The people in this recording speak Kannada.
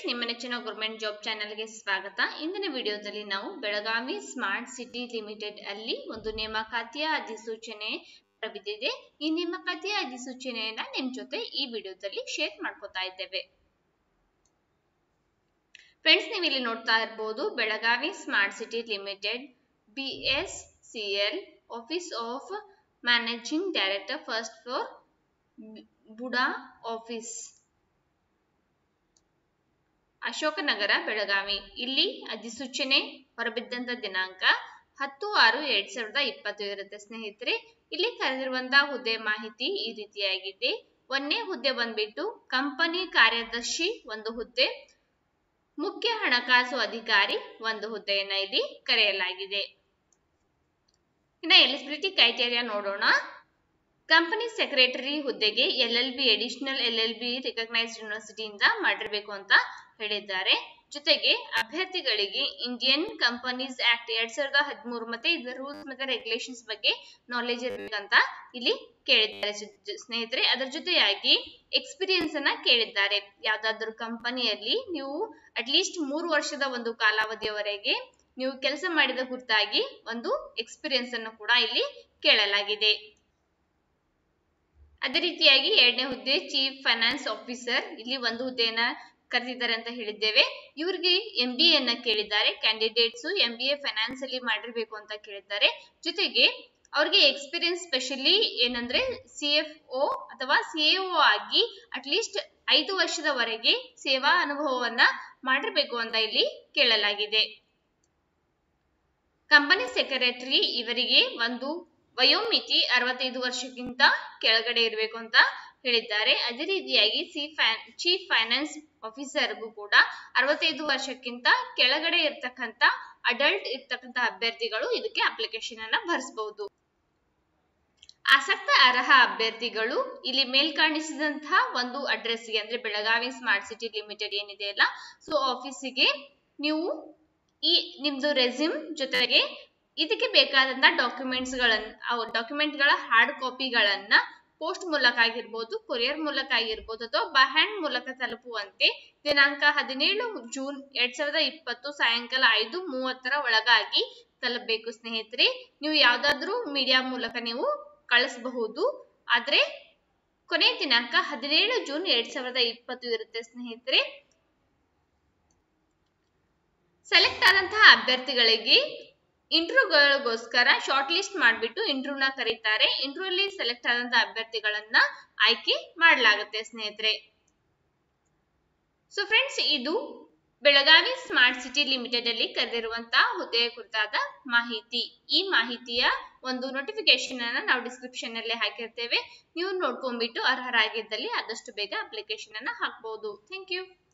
ನಿಮ್ಮ ನೆಚ್ಚಿನ ಗೌರ್ಮೆಂಟ್ ಜಾಬ್ ಚಾನೆಲ್ಗೆ ಸ್ವಾಗತ ಇಂದಿನ ವಿಡಿಯೋದಲ್ಲಿ ನಾವು ಬೆಳಗಾವಿ ಸ್ಮಾರ್ಟ್ ಸಿಟಿ ಲಿಮಿಟೆಡ್ ಅಲ್ಲಿ ಒಂದು ನೇಮಕಾತಿಯ ಅಧಿಸೂಚನೆ ಹೊರಬಿದ್ದಿದೆ ಈ ನೇಮಕಾತಿಯ ಅಧಿಸೂಚನೆಯನ್ನ ನಿಮ್ ಜೊತೆ ಈ ವಿಡಿಯೋದಲ್ಲಿ ಶೇರ್ ಮಾಡ್ಕೋತಾ ಇದ್ದೇವೆ ಫ್ರೆಂಡ್ಸ್ ನೀವು ಇಲ್ಲಿ ನೋಡ್ತಾ ಇರಬಹುದು Belagavi smart city limited B S C L office of managing director first floor BUDA office Ashoknagar Belagavi ಇಲ್ಲಿ ಅಧಿಸೂಚನೆ ಹೊರಬಿದ್ದಂತ ದಿನಾಂಕ ಹತ್ತು ಆರು ಎರಡ್ ಸಾವಿರದ ಇಪ್ಪತ್ತು ಇರುತ್ತೆ ಸ್ನೇಹಿತರೆ ಇಲ್ಲಿ ಕರೆದಿರುವಂತಹ ಹುದ್ದೆ ಮಾಹಿತಿ ಈ ರೀತಿಯಾಗಿದೆ ಒಂದನೇ ಹುದ್ದೆ ಬಂದ್ಬಿಟ್ಟು ಕಂಪನಿ ಕಾರ್ಯದರ್ಶಿ ಒಂದು ಹುದ್ದೆ ಮುಖ್ಯ ಹಣಕಾಸು ಅಧಿಕಾರಿ ಒಂದು ಹುದ್ದೆಯನ್ನ ಇಲ್ಲಿ ಕರೆಯಲಾಗಿದೆ ಇನ್ನ ಎಲಿಜಿಬಿಲಿಟಿ ಕ್ರೈಟೇರಿಯಾ ನೋಡೋಣ ಕಂಪನಿ ಸೆಕ್ರೆಟರಿ ಹುದ್ದೆಗೆ L L B additional L L B recognised ಯೂನಿವರ್ಸಿಟಿಯಿಂದ ಮಾಡಿರಬೇಕು ಅಂತ ಹೇಳಿದ್ದಾರೆ ಜೊತೆಗೆ ಅಭ್ಯರ್ಥಿಗಳಿಗೆ ಇಂಡಿಯನ್ ಕಂಪನೀಸ್ ಆಕ್ಟ್ ಎರಡ್ ಸಾವಿರದ ಹದಿಮೂರು ಮತ್ತೆ ಇದರ ರೂಲ್ಸ್ ಮತ್ತೆ ರೆಗ್ಯುಲೇಷನ್ಸ್ ಬಗ್ಗೆ ನಾಲೆಜ್ ಇರಬೇಕಂತ ಇಲ್ಲಿ ಕೇಳಿದ್ದಾರೆ ಸ್ನೇಹಿತರೆ ಅದರ ಜೊತೆಯಾಗಿ ಎಕ್ಸ್ಪೀರಿಯನ್ಸ್ ಅನ್ನ ಕೇಳಿದ್ದಾರೆ ಯಾವ್ದಾದ್ರು ಕಂಪನಿಯಲ್ಲಿ ನೀವು ಅಟ್ಲೀಸ್ಟ್ ಮೂರು ವರ್ಷದ ಒಂದು ಕಾಲಾವಧಿಯವರೆಗೆ ನೀವು ಕೆಲಸ ಮಾಡಿದ ಕುರಿತಾಗಿ ಒಂದು ಎಕ್ಸ್ಪೀರಿಯನ್ಸ್ ಅನ್ನು ಕೂಡ ಇಲ್ಲಿ ಕೇಳಲಾಗಿದೆ ಅದೇ ರೀತಿಯಾಗಿ ಎರಡನೇ ಹುದ್ದೆ ಚೀಫ್ ಫೈನಾನ್ಸ್ ಆಫೀಸರ್ ಇಲ್ಲಿ ಒಂದು ಹುದ್ದೆಯನ್ನ ಕರೆದಿದ್ದಾರೆ ಅಂತ ಹೇಳಿದ್ದೇವೆ ಇವ್ರಿಗೆ ಎಂ ಬಿ ಅನ್ನ ಕೇಳಿದ್ದಾರೆ candidates M B A finance ಅಲ್ಲಿ ಮಾಡಿರ್ಬೇಕು ಅಂತ ಕೇಳಿದ್ದಾರೆ ಜೊತೆಗೆ ಅವ್ರಿಗೆ ಎಕ್ಸ್ಪೀರಿಯನ್ಸ್ ಸ್ಪೆಷಲಿ ಏನಂದ್ರೆ ಸಿ ಎಫ್ ಒ ಅಥವಾ ಸಿ ಎ ಒ ಆಗಿ ಅಟ್ಲೀಸ್ಟ್ ಐದು ವರ್ಷದವರೆಗೆ ಸೇವಾ ಅನುಭವವನ್ನ ಮಾಡಿರ್ಬೇಕು ಅಂತ ಇಲ್ಲಿ ಕೇಳಲಾಗಿದೆ ಕಂಪನಿ ಸೆಕ್ರೆಟರಿ ಇವರಿಗೆ ಒಂದು ವಯೋಮಿತಿ ಅರವತ್ತೈದು ವರ್ಷಕ್ಕಿಂತ ಕೆಳಗಡೆ ಇರಬೇಕು ಅಂತ ಹೇಳಿದ್ದಾರೆ ಅದೇ ರೀತಿಯಾಗಿ ಚೀಫ್ ಫೈನಾನ್ಸ್ ಆಫೀಸರ್ಗೂ ಕೂಡ ಅರವತ್ತೈದು ವರ್ಷಕ್ಕಿಂತ ಕೆಳಗಡೆ ಇರ್ತಕ್ಕಂಥ ಅಡಲ್ಟ್ ಇರ್ತಕ್ಕಂಥ ಅಭ್ಯರ್ಥಿಗಳು ಇದಕ್ಕೆ ಅಪ್ಲಿಕೇಶನ್ ಅನ್ನ ಭರಿಸಬಹುದು ಆಸಕ್ತ ಅರ್ಹ ಅಭ್ಯರ್ಥಿಗಳು ಇಲ್ಲಿ ಮೇಲ್ ಕಾಣಿಸಿದಂತಹ ಒಂದು ಅಡ್ರೆಸ್ಗೆ ಅಂದ್ರೆ ಬೆಳಗಾವಿ ಸ್ಮಾರ್ಟ್ ಸಿಟಿ ಲಿಮಿಟೆಡ್ ಏನಿದೆ ಅಲ್ಲ ಸೊ ಆಫೀಸಿಗೆ ನೀವು ಈ ನಿಮ್ದು ರೆಸ್ಯೂಮ್ ಜೊತೆಗೆ ಇದಕ್ಕೆ ಬೇಕಾದಂತಹ ಡಾಕ್ಯುಮೆಂಟ್ಸ್ ಗಳನ್ನ ಡಾಕ್ಯುಮೆಂಟ್ ಗಳ ಹಾರ್ಡ್ ಕಾಪಿಗಳನ್ನ ಪೋಸ್ಟ್ ಮೂಲಕ ಆಗಿರ್ಬೋದು ಕೊರಿಯರ್ ಮೂಲಕ ಆಗಿರ್ಬೋದು ಅಥವಾ ಬೈ ಹ್ಯಾಂಡ್ ಮೂಲಕ ತಲುಪುವಂತೆ ದಿನಾಂಕ ಹದಿನೇಳು ಜೂನ್ ಎರಡ್ ಸಾವಿರದ ಇಪ್ಪತ್ತು ಸಾಯಂಕಾಲ ಐದು ಮೂವತ್ತರ ಒಳಗಾಗಿ ತಲುಪಬೇಕು ಸ್ನೇಹಿತರೆ ನೀವು ಯಾವ್ದಾದ್ರು ಮೀಡಿಯಾ ಮೂಲಕ ನೀವು ಕಳಿಸಬಹುದು ಆದ್ರೆ ಕೊನೆ ದಿನಾಂಕ ಹದಿನೇಳು ಜೂನ್ ಎರಡ್ ಸಾವಿರದ ಇಪ್ಪತ್ತು ಇರುತ್ತೆ ಸ್ನೇಹಿತರೆ ಸೆಲೆಕ್ಟ್ ಆದಂತಹ ಅಭ್ಯರ್ಥಿಗಳಿಗೆ ಇಂಟರ್ವ್ಯೂಗಳಿಗೋಸ್ಕರ ಶಾರ್ಟ್ ಲಿಸ್ಟ್ ಮಾಡಿಬಿಟ್ಟು ಇಂಟರ್ವ್ಯೂನ ಕರೀತಾರೆ ಇಂಟರ್ವ್ಯೂ ಅಲ್ಲಿ ಸೆಲೆಕ್ಟ್ ಆದಂತಹ ಅಭ್ಯರ್ಥಿಗಳನ್ನ ಆಯ್ಕೆ ಮಾಡಲಾಗುತ್ತೆ ಸ್ನೇಹಿತರೆ ಸೊ ಫ್ರೆಂಡ್ಸ್ ಇದು ಬೆಳಗಾವಿ ಸ್ಮಾರ್ಟ್ ಸಿಟಿ ಲಿಮಿಟೆಡ್ ಅಲ್ಲಿ ಕರೆದಿರುವಂತಹ ಹುದ್ದೆಯ ಕುರಿತಾದ ಮಾಹಿತಿ ಈ ಮಾಹಿತಿಯ ಒಂದು ನೋಟಿಫಿಕೇಶನ್ ಅನ್ನ ನಾವು ಡಿಸ್ಕ್ರಿಪ್ಷನ್ ನಲ್ಲಿ ಹಾಕಿರ್ತೇವೆ ನೀವು ನೋಡ್ಕೊಂಡ್ಬಿಟ್ಟು ಅರ್ಹರಾಗಿದ್ದಲ್ಲಿ ಆದಷ್ಟು ಬೇಗ ಅಪ್ಲಿಕೇಶನ್ ಅನ್ನ ಹಾಕಬಹುದು ಥ್ಯಾಂಕ್ ಯು